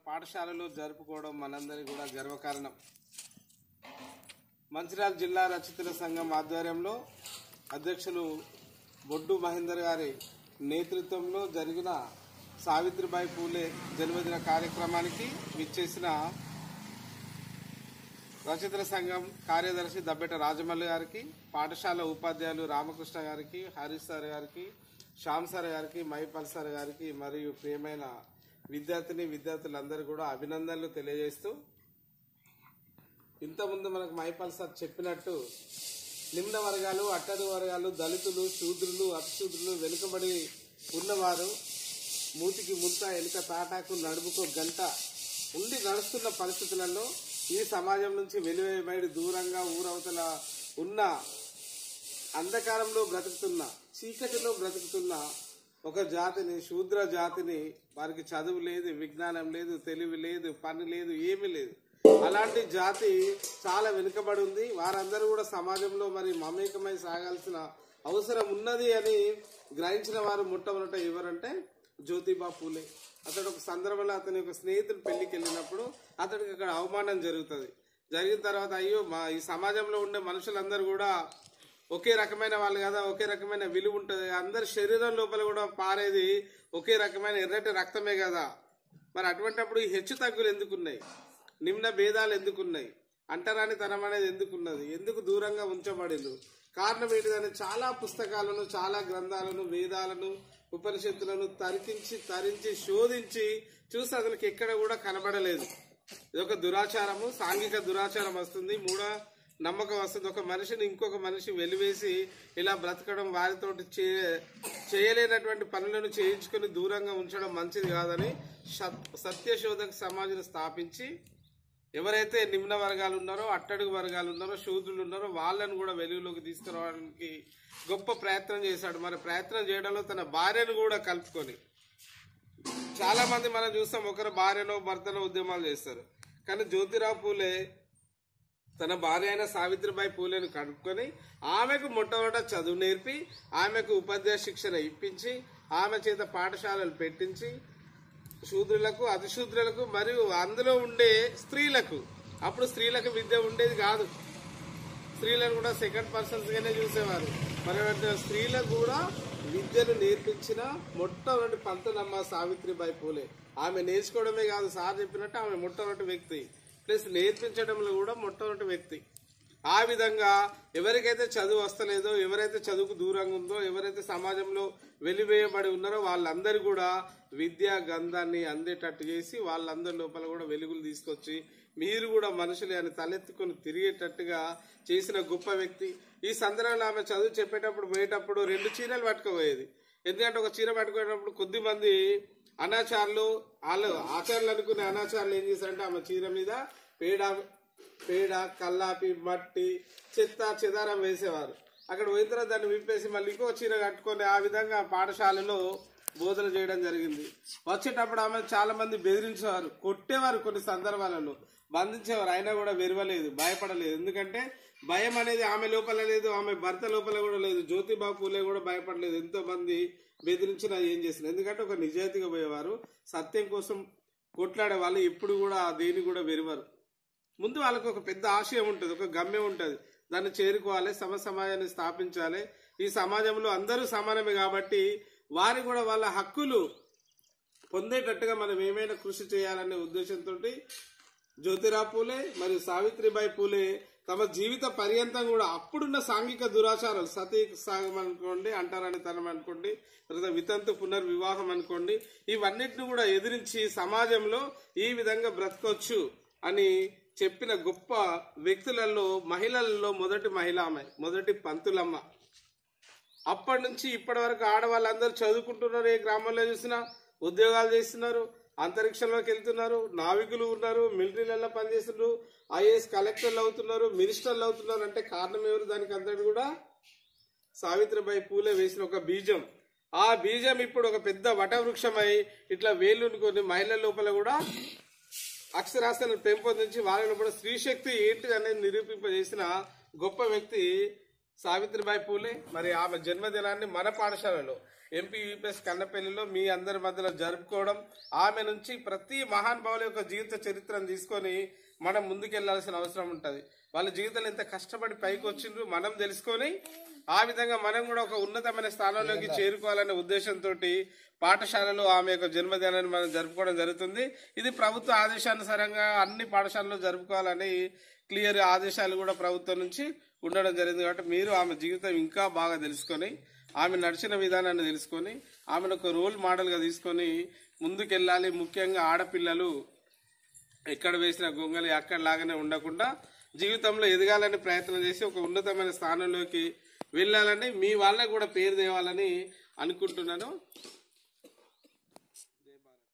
పాఠశాలలో జరుపుకోవడం మనందరి కూడా గర్వకారణం మంచిర్యాల జిల్లా రచయితల సంఘం ఆధ్వర్యంలో అధ్యక్షులు బొడ్డు మహేందర్ గారి నేతృత్వంలో జరిగిన సావిత్రిబాయి పూలే జన్మదిన కార్యక్రమానికి విచ్చేసిన రచయితల సంఘం కార్యదర్శి దబ్బెట రాజమల్లి గారికి పాఠశాల ఉపాధ్యాయులు రామకృష్ణ గారికి హరీష్ సార్ గారికి శ్యామ్ సార్ గారికి మైపల్ సార్ గారికి మరియు ప్రియమైన విద్యార్థిని విద్యార్థులందరూ కూడా అభినందనలు తెలియజేస్తూ ఇంతకుముందు మనకు మైపాల్ సార్ చెప్పినట్టు నిమ్న వర్గాలు అట్టడి వర్గాలు దళితులు శూద్రులు అతిశూద్రులు వెనుకబడి ఉన్నవారు మూతికి ముంత ఎలుక తాటాకు నడుముకో గంట ఉండి నడుస్తున్న పరిస్థితులలో ఈ సమాజం నుంచి వెలువైబడి దూరంగా ఊరవతల ఉన్న అంధకారంలో బ్రతుకుతున్న చీకటిలో బ్రతుకుతున్న ఒక జాతిని శూద్ర జాతిని వారికి చదువు లేదు విజ్ఞానం లేదు తెలివి లేదు పని లేదు ఏమీ లేదు అలాంటి జాతి చాలా వెనుకబడి ఉంది వారందరూ కూడా సమాజంలో మరి మమేకమై సాగాల్సిన అవసరం ఉన్నది అని గ్రహించిన వారు మొట్టమొదట ఎవరంటే జ్యోతిబా పూలే అతడు ఒక సందర్భంలో అతని ఒక స్నేహితుడు పెళ్లికి వెళ్ళినప్పుడు అతడికి అక్కడ అవమానం జరుగుతుంది జరిగిన తర్వాత అయ్యో మా ఈ సమాజంలో ఉండే మనుషులందరూ కూడా ఒకే రకమైన వాళ్ళు కదా ఒకే రకమైన విలువ ఉంటుంది అందరి శరీరం లోపల కూడా పారేది ఒకే రకమైన ఎర్రటి రక్తమే కదా మరి అటువంటిప్పుడు ఈ హెచ్చు తగ్గులు ఎందుకున్నాయి నిమ్న భేదాలు ఎందుకున్నాయి అంటరాని తనం అనేది ఎందుకున్నది ఎందుకు దూరంగా ఉంచబడింది కారణం ఏంటిదని చాలా పుస్తకాలను చాలా గ్రంథాలను వేదాలను ఉపనిషత్తులను తరికించి తరించి శోధించి చూసి అతనికి ఎక్కడ కూడా కనబడలేదు ఇది ఒక దురాచారము సాంఘిక దురాచారం వస్తుంది మూడ నమ్మకం వస్తుంది ఒక మనిషిని ఇంకొక మనిషి వెలివేసి ఇలా బ్రతకడం వారితోటి చే చేయలేనటువంటి పనులను చేయించుకొని దూరంగా ఉంచడం మంచిది కాదని సత్- సత్యశోధక సమాజం స్థాపించి ఎవరైతే నిమ్న వర్గాలు ఉన్నారో అట్టడుగు వర్గాలు ఉన్నారో శూద్రులు ఉన్నారో వాళ్ళని కూడా వెలుగులోకి తీసుకురావడానికి గొప్ప ప్రయత్నం చేశాడు మరి ప్రయత్నం చేయడంలో తన భార్యను కూడా కలుపుకొని చాలా మంది మనం చూస్తాం ఒకరు భార్యనో భర్తనో ఉద్యమాలు చేస్తారు కానీ జ్యోతిరావు పూలే తన భార్య అయిన సావిత్రిబాయి పూలేను కనుక్కొని ఆమెకు మొట్టమొదట చదువు నేర్పి ఆమెకు ఉపాధ్యాయ శిక్షణ ఇప్పించి ఆమె చేత పాఠశాలలు పెట్టించి శూద్రులకు అతిశూద్రులకు మరియు అందులో ఉండే స్త్రీలకు అప్పుడు స్త్రీలకు విద్య ఉండేది కాదు స్త్రీలను కూడా సెకండ్ పర్సన్స్ గానే చూసేవారు మరి అంటే స్త్రీలకు కూడా విద్యను నేర్పించిన మొట్టమొదటి పంతనమ్మ సావిత్రిబాయి పూలే ఆమె నేర్చుకోవడమే కాదు సార్ చెప్పినట్టు ఆమె మొట్టమొదటి వ్యక్తి ప్లస్ నేర్పించడంలో కూడా మొట్టమొదటి వ్యక్తి ఆ విధంగా ఎవరికైతే చదువు వస్తలేదో ఎవరైతే చదువుకు దూరంగా ఉందో ఎవరైతే సమాజంలో వెలివేయబడి ఉన్నారో వాళ్ళందరూ కూడా విద్యా గంధాన్ని అందేటట్టు చేసి వాళ్ళందరి లోపల కూడా వెలుగులు తీసుకొచ్చి మీరు కూడా మనుషులే అని తలెత్తుకొని తిరిగేటట్టుగా చేసిన గొప్ప వ్యక్తి ఈ సందర్భంలో ఆమె చదువు చెప్పేటప్పుడు పోయేటప్పుడు రెండు చీరలు పట్టుకుపోయేది ఎందుకంటే ఒక చీర పట్టుకునేటప్పుడు కొద్ది మంది అనాచారులు వాళ్ళు ఆచారాలు అనుకునే అనాచారాలు ఏం చేశారంటే ఆమె చీర మీద పేడ పేడ కల్లాపి మట్టి చెత్త చెదారం వేసేవారు అక్కడ పోయిన తర్వాత దాన్ని విప్పేసి మళ్ళీ ఇంకో చీర కట్టుకొని ఆ విధంగా పాఠశాలలో బోధన చేయడం జరిగింది వచ్చేటప్పుడు ఆమె చాలా మంది బెదిరించేవారు కొట్టేవారు కొన్ని సందర్భాలలో బంధించేవారు అయినా కూడా వెరవలేదు భయపడలేదు ఎందుకంటే భయం అనేది ఆమె లోపల లేదు ఆమె భర్త లోపల కూడా లేదు జ్యోతిబా పూలే కూడా భయపడలేదు ఎంతో మంది బెదిరించినా ఏం చేసిన ఎందుకంటే ఒక నిజాయితీగా పోయేవారు సత్యం కోసం కొట్లాడే వాళ్ళు ఎప్పుడు కూడా దేని కూడా వెరవరు ముందు వాళ్ళకు ఒక పెద్ద ఆశయం ఉంటుంది ఒక గమ్యం ఉంటుంది దాన్ని చేరుకోవాలి సమ సమాజాన్ని స్థాపించాలి ఈ సమాజంలో అందరూ సమానమే కాబట్టి వారి కూడా వాళ్ళ హక్కులు పొందేటట్టుగా మనం ఏమైనా కృషి చేయాలనే ఉద్దేశంతో జ్యోతిరావు పూలే మరియు సావిత్రిబాయి పూలే తమ జీవిత పర్యంతం కూడా అప్పుడున్న సాంఘిక దురాచారాలు సతీ సాగం అనుకోండి అంటారని తనం అనుకోండి తర్వాత వితంతు పునర్వివాహం అనుకోండి ఇవన్నిటిని కూడా ఎదిరించి సమాజంలో ఈ విధంగా బ్రతకొచ్చు అని చెప్పిన గొప్ప వ్యక్తులలో మహిళలలో మొదటి మహిళ ఆమె మొదటి పంతులమ్మ అప్పటి నుంచి ఇప్పటి వరకు ఆడవాళ్ళందరూ చదువుకుంటున్నారు ఏ గ్రామంలో చూసినా ఉద్యోగాలు చేస్తున్నారు అంతరిక్షంలోకి వెళ్తున్నారు నావికులు ఉన్నారు మిలిటరీలలో పనిచేస్తున్నారు ఐఏఎస్ కలెక్టర్లు అవుతున్నారు మినిస్టర్లు అవుతున్నారు అంటే కారణం ఎవరు దానికి అందరు కూడా సావిత్రిబాయి పూలే వేసిన ఒక బీజం ఆ బీజం ఇప్పుడు ఒక పెద్ద వటవృక్షమై ఇట్లా వేలునుకొని మహిళల లోపల కూడా అక్షరాస్యాలను పెంపొందించి వాళ్ళలో కూడా స్త్రీ శక్తి ఏంటి అనేది నిరూపింపజేసిన గొప్ప వ్యక్తి సావిత్రిబాయి పూలే మరి ఆమె జన్మదినాన్ని మన పాఠశాలలో ఎంపీ యూపీఎస్ కన్నపల్లిలో మీ అందరి మధ్యలో జరుపుకోవడం ఆమె నుంచి ప్రతి మహానుభావుల యొక్క జీవిత చరిత్రను తీసుకొని మనం ముందుకెళ్లాల్సిన అవసరం ఉంటుంది వాళ్ళ జీవితంలో ఎంత కష్టపడి పైకి వచ్చిండ్రు మనం తెలుసుకొని ఆ విధంగా మనం కూడా ఒక ఉన్నతమైన స్థానంలోకి చేరుకోవాలనే ఉద్దేశంతో పాఠశాలలో ఆమె యొక్క జన్మదినాన్ని మనం జరుపుకోవడం జరుగుతుంది ఇది ప్రభుత్వ ఆదేశానుసారంగా అన్ని పాఠశాలలో జరుపుకోవాలని క్లియర్ ఆదేశాలు కూడా ప్రభుత్వం నుంచి ఉండడం జరిగింది కాబట్టి మీరు ఆమె జీవితం ఇంకా బాగా తెలుసుకొని ఆమె నడిచిన విధానాన్ని తెలుసుకొని ఆమెను ఒక రోల్ మోడల్గా తీసుకొని ముందుకెళ్ళాలి ముఖ్యంగా ఆడపిల్లలు ఎక్కడ వేసిన గొంగలి అక్కడ లాగానే ఉండకుండా జీవితంలో ఎదగాలని ప్రయత్నం చేసి ఒక ఉన్నతమైన స్థానంలోకి వెళ్ళాలని మీ వాళ్ళకు కూడా పేరు తేవాలని అనుకుంటున్నాను